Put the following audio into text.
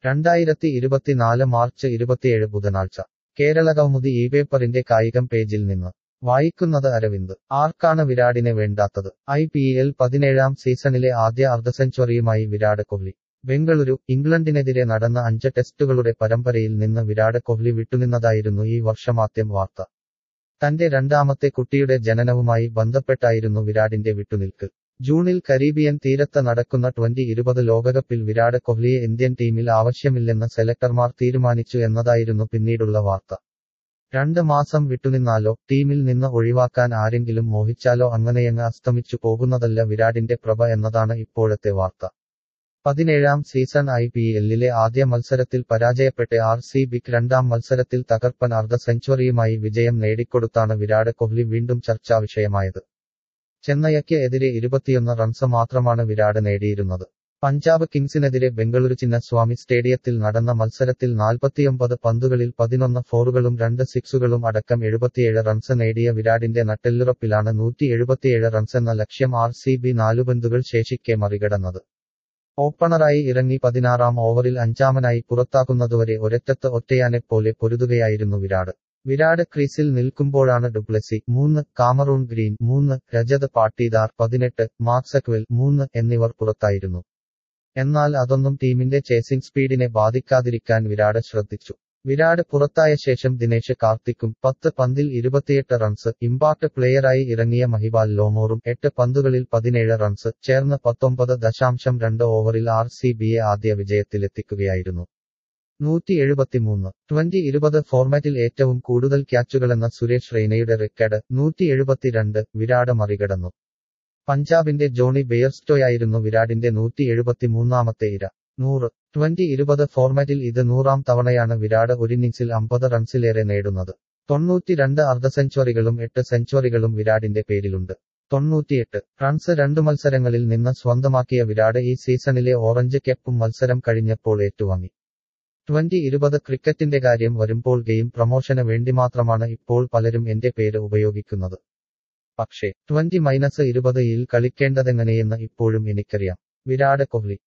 രണ്ടായിരത്തി ഇരുപത്തിനാല് മാർച്ച് ഇരുപത്തിയേഴ് ബുധനാഴ്ച കേരള കൗമുദി ഈ പേപ്പറിന്റെ കായികം പേജിൽ നിന്ന് വായിക്കുന്നത് അരവിന്ദ് ആർക്കാണ് വിരാടിനെ വേണ്ടാത്തത് ഐ പി എൽ പതിനേഴാം സീസണിലെ ആദ്യ അർദ്ധസെഞ്ചുറിയുമായി വിരാട് കോഹ്ലി ബംഗളൂരു ഇംഗ്ലണ്ടിനെതിരെ നടന്ന അഞ്ച് ടെസ്റ്റുകളുടെ പരമ്പരയിൽ നിന്ന് വിരാട് കോഹ്ലി വിട്ടുനിന്നതായിരുന്നു ഈ വർഷമാദ്യം വാർത്ത തന്റെ രണ്ടാമത്തെ കുട്ടിയുടെ ജനനവുമായി ബന്ധപ്പെട്ടായിരുന്നു വിരാടിന്റെ വിട്ടുനിൽക്ക് ജൂണിൽ കരീബിയൻ തീരത്ത് നടക്കുന്ന ട്വന്റി ഇരുപത് ലോകകപ്പിൽ വിരാട് കോഹ്ലിയെ ഇന്ത്യൻ ടീമിൽ ആവശ്യമില്ലെന്ന് സെലക്ടർമാർ തീരുമാനിച്ചു എന്നതായിരുന്നു പിന്നീടുള്ള വാർത്ത രണ്ട് മാസം വിട്ടുനിന്നാലോ ടീമിൽ നിന്ന് ഒഴിവാക്കാൻ ആരെങ്കിലും മോഹിച്ചാലോ അങ്ങനെയങ്ങ് അസ്തമിച്ചു പോകുന്നതല്ല വിരാടിന്റെ പ്രഭ എന്നതാണ് ഇപ്പോഴത്തെ വാർത്ത പതിനേഴാം സീസൺ ഐ പി എല്ലിലെ ആദ്യ മത്സരത്തിൽ പരാജയപ്പെട്ട ആർ സി ബിക്ക് രണ്ടാം മത്സരത്തിൽ തകർപ്പൻ അർദ്ധ സെഞ്ചുറിയുമായി വിജയം നേടിക്കൊടുത്താണ് വിരാട് കോഹ്ലി വീണ്ടും ചർച്ചാ വിഷയമായത് ചെന്നൈയ്ക്ക് എതിരെ ഇരുപത്തിയൊന്ന് റൺസ് മാത്രമാണ് വിരാട് നേടിയിരുന്നത് പഞ്ചാബ് കിങ്സിനെതിരെ ബംഗളൂരു ചിന്നസ്വാമി സ്റ്റേഡിയത്തിൽ നടന്ന മത്സരത്തിൽ നാൽപ്പത്തിയൊമ്പത് പന്തുകളിൽ പതിനൊന്ന് ഫോറുകളും രണ്ട് സിക്സുകളും അടക്കം എഴുപത്തിയേഴ് റൺസ് നേടിയ വിരാടിന്റെ നട്ടെല്ലുറപ്പിലാണ് നൂറ്റി എഴുപത്തിയേഴ് റൺസെന്ന ലക്ഷ്യം ആർ സി ബി നാലു പന്തുകൾ ശേഷിക്കെ മറികടന്നത് ഓപ്പണറായി ഇറങ്ങി പതിനാറാം ഓവറിൽ അഞ്ചാമനായി പുറത്താക്കുന്നതുവരെ ഒരറ്റത്ത് ഒറ്റയാനെപ്പോലെ പൊരുതുകയായിരുന്നു വിരാട് വിരാട് ക്രീസിൽ നിൽക്കുമ്പോഴാണ് ഡുപ്ലസി മൂന്ന് കാമറൂൺ ഗ്രീൻ മൂന്ന് രജത് പാട്ടീദാർ പതിനെട്ട് മാക്സക്വെൽ മൂന്ന് എന്നിവർ പുറത്തായിരുന്നു എന്നാൽ അതൊന്നും ടീമിന്റെ ചേസിംഗ് സ്പീഡിനെ ബാധിക്കാതിരിക്കാൻ വിരാട് ശ്രദ്ധിച്ചു വിരാട് പുറത്തായ ശേഷം ദിനേശ് കാർത്തിക്കും പത്ത് പന്തിൽ ഇരുപത്തിയെട്ട് റൺസ് ഇമ്പാക്ട് പ്ലെയറായി ഇറങ്ങിയ മഹിബാൽ ലോമോറും എട്ട് പന്തുകളിൽ പതിനേഴ് റൺസ് ചേർന്ന് പത്തൊമ്പത് ദശാംശം രണ്ട് ഓവറിൽ ആർ സി ബിയെ ആദ്യ വിജയത്തിലെത്തിക്കുകയായിരുന്നു നൂറ്റി എഴുപത്തിമൂന്ന് ട്വന്റി ഇരുപത് ഫോർമാറ്റിൽ ഏറ്റവും കൂടുതൽ ക്യാച്ചുകളെന്ന സുരേഷ് റെയ്നയുടെ റെക്കോർഡ് നൂറ്റി എഴുപത്തിരണ്ട് വിരാട് മറികടന്നു പഞ്ചാബിന്റെ ജോണി ബെയർസ്റ്റോയായിരുന്നു വിരാടിന്റെ നൂറ്റി എഴുപത്തിമൂന്നാമത്തെ ഇര നൂറ് ട്വന്റി ഇരുപത് ഫോർമാറ്റിൽ ഇത് നൂറാം തവണയാണ് വിരാട് ഒരു ഇന്നിംഗ്സിൽ അമ്പത് റൺസിലേറെ നേടുന്നത് തൊണ്ണൂറ്റിരണ്ട് അർദ്ധ സെഞ്ചുറികളും എട്ട് സെഞ്ചുറികളും വിരാടിന്റെ പേരിലുണ്ട് തൊണ്ണൂറ്റിയെട്ട് റൺസ് രണ്ടു മത്സരങ്ങളിൽ നിന്ന് സ്വന്തമാക്കിയ വിരാട് ഈ സീസണിലെ ഓറഞ്ച് ക്യാപ്പും മത്സരം കഴിഞ്ഞപ്പോൾ ഏറ്റുവാങ്ങി ട്വന്റി ഇരുപത് ക്രിക്കറ്റിന്റെ കാര്യം വരുമ്പോൾ ഗെയിം പ്രമോഷന് വേണ്ടി മാത്രമാണ് ഇപ്പോൾ പലരും എന്റെ പേര് ഉപയോഗിക്കുന്നത് പക്ഷേ ട്വന്റി മൈനസ് ഇരുപത് ഇൽ കളിക്കേണ്ടതെങ്ങനെയെന്ന് ഇപ്പോഴും എനിക്കറിയാം വിരാട് കോഹ്ലി